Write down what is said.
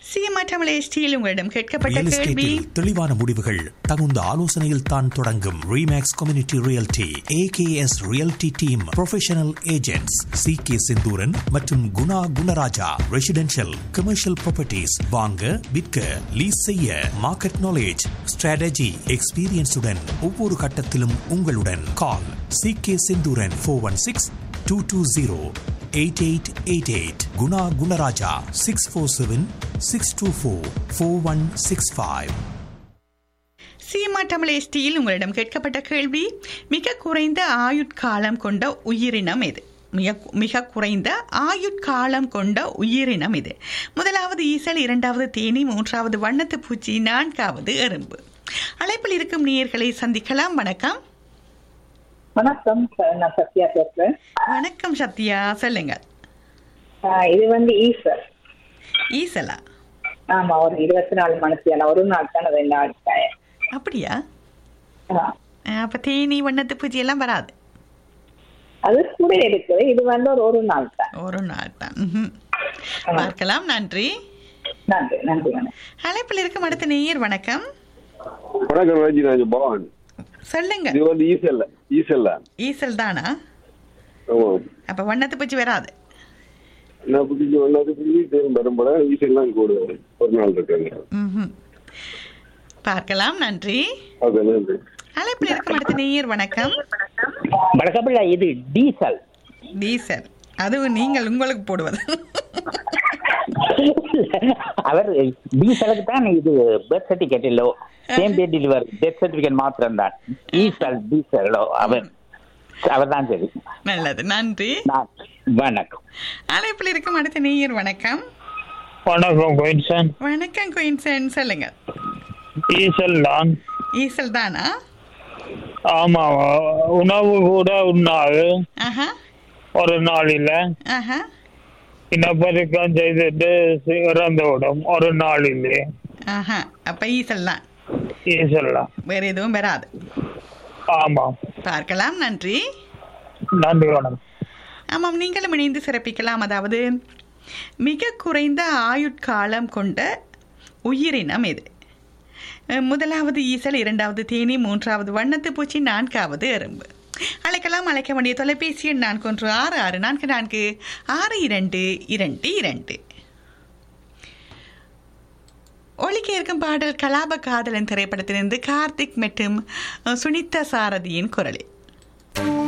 சீமாற்றமலை steel உங்களிடம் கேட்கப்பட்ட real கேள்வி எஸ்டேட்டில் தெளிவான முடிவுகள் தகுந்த ஆலோசனையில் தான் தொடங்கும் Remax community realty AKS realty team professional agents C K Senthooran மற்றும் Guna Gunaraja residential commercial properties வாங்க விற்க லீஸ் செய்ய மார்க்கெட் நாலேஜ் ஸ்ட்ராட்டஜி எக்ஸ்பீரியன்ஸுடன் ஒவ்வொரு கட்டத்திலும் உங்களுடன் call C K Senthooran four one six two two zero eight eight eight eight Guna Gunaraja six four seven six two four four one six five சீமாற்றமலை steel உங்களிடம் கேட்கப்பட்ட கேள்வி மிக குறைந்த ஆயுட்காலம் கொண்ட உயிரினம் எது மிக மிக குறைந்த ஆயுட்காலம் கொண்ட உயிரினம் இது முதலாவது ஈசல் இரண்டாவது தேனி மூன்றாவது வண்ணத்து பூச்சி நான்காவது எறும்பு அழைப்பில் இருக்கும் நேயர்களை சந்திக்கலாம் வணக்கம் வணக்கம் நான் சத்யா பேசுறேன் வணக்கம் சத்யா சொல்லுங்க ஆஹ் இது வந்து ஈஸ்வர் ஈசலா ஆமா ஒரு இருபத்தி நாலு மணித்தியான ஒரு நாள் தானே ரெண்டு நாள் டைம். அப்படியா ஆஹ் அஹ் அப்ப தேனி வண்ணத்து பூச்சி எல்லாம் வராது அது கூட இருக்கு இது வந்து ஒரு ஒரு நாள் தான் ஒரு நாள் தான் ம்ஹும். பார்க்கலாம் நன்றி நன்றி நன்றி வணக்கம் அழைப்பில் இருக்கும் அடுத்த நேயர் வணக்கம் வணக்கம் ராஜி நான் பவான் சொல்லுங்க இது வந்து ஈசல்ல ஈசல்ல ஈசல் தானா ஆமா அப்ப வண்ணத்து பூச்சி வராது நான் புதிச்சு ஒன்னாவது புதிச்சு தேரும் பெரும்பட ஈசல்லாம் கூட ஒரு நாள் இருக்காங்க ம்ஹும். பார்க்கலாம் நன்றி ஓகே நன்றி அழைப்பில் இருக்கும் அடுத்த நேயர் வணக்கம் வழக்கப்பில்ல இது டீசல் டீசல் அதுவும் நீங்கள் உங்களுக்கு போடுவது அவர் டீசலுக்கு தான் இது பர்த் சர்டிபிகேட் இல்லோ same day delivery death certificate மாத்திரம் தான் ஈசல் டீசலோ அவர் அவர் தான் சரி நல்லது நன்றி நான் வணக்கம் அழைப்பில் இருக்கும் அடுத்த நேயர் வணக்கம் வணக்கம் குயின்சன் வணக்கம் குயின்சன் சொல்லுங்க ஈசல் தான் ஈசல் தானா ஆமா உணவு கூட உண்ணாது ஆஹா ஒரு நாளில் ஆஹா இனப்பெருக்கம் செய்துட்டு இறந்து விடும் ஒரு நாளிலே ஆஹா அப்ப ஈசல் தான் ஈசல் தான் வேற எதுவும் வராது ஆமாம் பார்க்கலாம் நன்றி நன்றி வணக்கம் ஆமாம் நீங்களும் இணைந்து சிறப்பிக்கலாம் அதாவது மிக குறைந்த ஆயுட்காலம் கொண்ட உயிரினம் இது அஹ் முதலாவது ஈசல் இரண்டாவது தேனி மூன்றாவது வண்ணத்து பூச்சி நான்காவது எறும்பு அழைக்கலாம் அழைக்க வேண்டிய தொலைபேசி எண் நான்கு ஒன்று ஆறு ஆறு நான்கு நான்கு ஆறு இரண்டு இரண்டு இரண்டு ஒலிக்க இருக்கும் பாடல் கலாப காதலன் திரைப்படத்திலிருந்து கார்த்திக் மற்றும் அஹ், சுனிதா சாரதியின் குரலில்